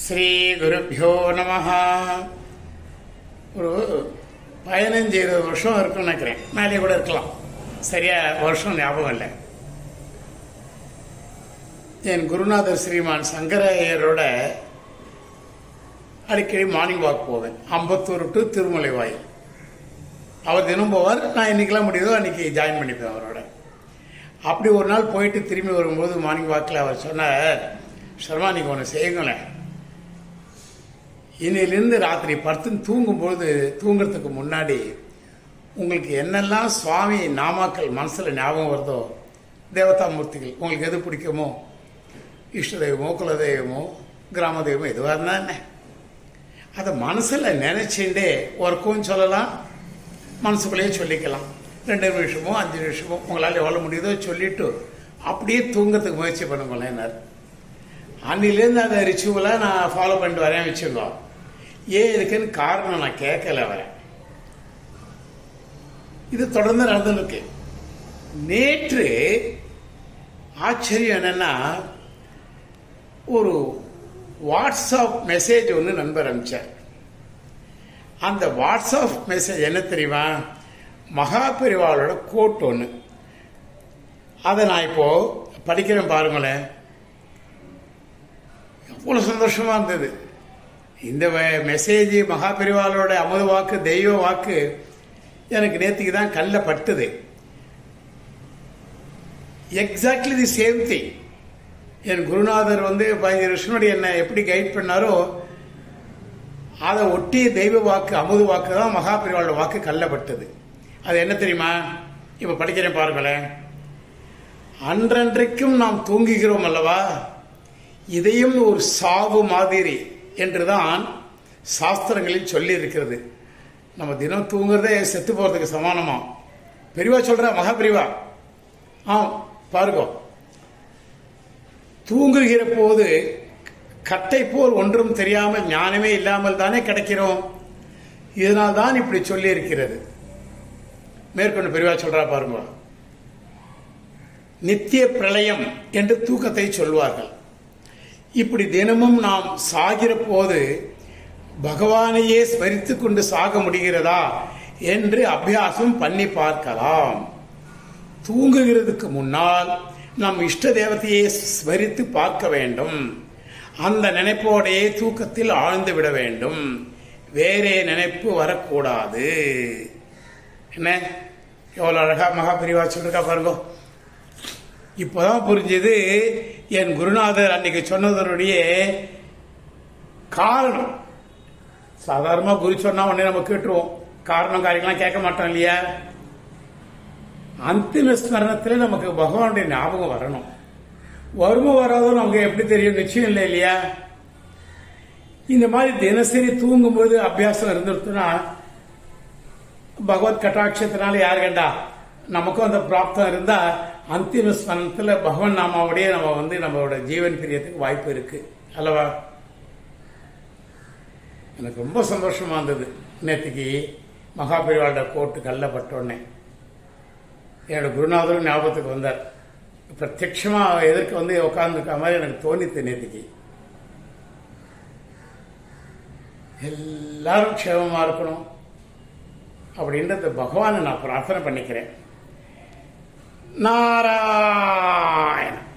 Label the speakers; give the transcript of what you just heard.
Speaker 1: ஸ்ரீ குருப்பியோ நம ஒரு பதினஞ்சு இருபது வருஷம் இருக்கும்னு நினைக்கிறேன் மேலே கூட இருக்கலாம் சரியா வருஷம் ஞாபகம் இல்லை என் குருநாதர் ஸ்ரீமான் சங்கரையரோட அடிக்கடி மார்னிங் வாக் போவேன் அம்பத்தூர் டு திருமலை வாயில் அவர் தினம் போவார் நான் இன்னைக்கெல்லாம் முடியுதோ அன்னைக்கு ஜாயின் பண்ணிப்பேன் அவரோட அப்படி ஒரு நாள் போயிட்டு திரும்பி வரும்போது மார்னிங் வாக்கில் அவர் சொன்னார் சர்மா நீங்கள் ஒன்று செய்யுங்களேன் இன்னிலிருந்து ராத்திரி படுத்துன்னு தூங்கும்போது தூங்குறதுக்கு முன்னாடி உங்களுக்கு என்னெல்லாம் சுவாமி நாமாக்கள் மனசில் ஞாபகம் வருதோ தேவதா மூர்த்திகள் உங்களுக்கு எது பிடிக்குமோ இஷ்ட தெய்வமோ குலதெய்வமோ கிராம தெய்வமோ எதுவாக இருந்தா என்ன அதை மனசில் நினைச்சுட்டே ஒர்க்கும் சொல்லலாம் மனசுக்குள்ளேயே சொல்லிக்கலாம் ரெண்டு நிமிஷமோ அஞ்சு நிமிஷமோ உங்களால் எவ்வளோ முடியுதோ சொல்லிட்டு அப்படியே தூங்கறதுக்கு முயற்சி பண்ணுங்களேன்னார் அன்னிலேருந்து அந்த ரிச்சுவலாக நான் ஃபாலோ பண்ணிட்டு வரேன் வச்சுருந்தோம் ஏன் இதுக்குன்னு காரணம் நான் கேட்கல வரேன் இது தொடர்ந்து நடந்துருக்கு நேற்று ஆச்சரியம் என்னன்னா ஒரு வாட்ஸ்அப் மெசேஜ் ஒன்று நண்பர் அனுப்பிச்சார் அந்த வாட்ஸ்அப் மெசேஜ் என்ன தெரியுமா மகாபெரிவாளோட கோட் ஒன்று அதை நான் இப்போ படிக்கிறேன் பாருங்களேன் எவ்வளோ சந்தோஷமா இருந்தது இந்த மெசேஜ் மகாபெரிவாளோட அமுத வாக்கு தெய்வ வாக்கு எனக்கு நேற்றுக்கு தான் கல்ல பட்டுது எக்ஸாக்ட்லி தி சேம் திங் என் குருநாதர் வந்து பதினஞ்சு வருஷம் என்னை எப்படி கைட் பண்ணாரோ அதை ஒட்டி தெய்வ வாக்கு அமுது வாக்கு தான் மகாபெரிவாளோட வாக்கு கல்லப்பட்டது அது என்ன தெரியுமா இப்ப படிக்கிறேன் பாருங்களேன் அன்றன்றைக்கும் நாம் தூங்குகிறோம் அல்லவா இதையும் ஒரு சாவு மாதிரி என்றுதான் சாஸ்திரங்களில் சொல்லி இருக்கிறது நம்ம தினம் தூங்குறதே செத்து போறதுக்கு சமானமா பெரியவா சொல்ற மகா பெரியவா ஆம் பாருங்க தூங்குகிற போது கட்டை போல் ஒன்றும் தெரியாமல் ஞானமே இல்லாமல் தானே கிடைக்கிறோம் இதனால் தான் இப்படி சொல்லி இருக்கிறது மேற்கொண்டு பெரியவா சொல்றா பாருங்க நித்திய பிரளயம் என்று தூக்கத்தை சொல்வார்கள் இப்படி தினமும் நாம் சாகிற போது பகவானையே ஸ்மரித்து கொண்டு சாக முடிகிறதா என்று அபியாசம் பண்ணி பார்க்கலாம் தூங்குகிறதுக்கு முன்னால் நம் இஷ்ட தேவத்தையே ஸ்மரித்து பார்க்க வேண்டும் அந்த நினைப்போடையே தூக்கத்தில் ஆழ்ந்து விட வேண்டும் வேறே நினைப்பு வரக்கூடாது என்ன எவ்வளவு அழகா மகாபிரிவா சொல்லிருக்கா பாருங்க இப்பதான் புரிஞ்சது என் குருநாதர் அன்னைக்கு சொன்னதனுடைய காரணம் சாதாரணமா குரு சொன்னா உடனே நம்ம கேட்டுருவோம் காரணம் காரியங்கள்லாம் கேட்க மாட்டோம் இல்லையா அந்திம ஸ்மரணத்துல நமக்கு பகவானுடைய ஞாபகம் வரணும் வருமோ வராதோ நமக்கு எப்படி தெரியும் நிச்சயம் இல்லை இல்லையா இந்த மாதிரி தினசரி தூங்கும்போது அபியாசம் இருந்துருச்சுன்னா பகவத் கட்டாட்சத்தினால யார் கண்டா நமக்கும் அந்த பிராப்தம் இருந்தா அந்திம ஸ்மரணத்துல பகவான் நாமாவுடைய நம்ம வந்து நம்மளோட ஜீவன் பிரியத்துக்கு வாய்ப்பு இருக்கு அல்லவா எனக்கு ரொம்ப சந்தோஷமா இருந்தது நேற்றுக்கு மகாபெரிவாளோட கோட்டு கல்லப்பட்டோடனே என்னோட குருநாதரும் ஞாபகத்துக்கு வந்தார் பிரத்யட்சமா எதிர்க்க வந்து உட்கார்ந்துருக்க மாதிரி எனக்கு தோணித்து நேற்றுக்கு எல்லாரும் க்ஷேமமா இருக்கணும் அப்படின்றது பகவானை நான் பிரார்த்தனை பண்ணிக்கிறேன் நாராயணன்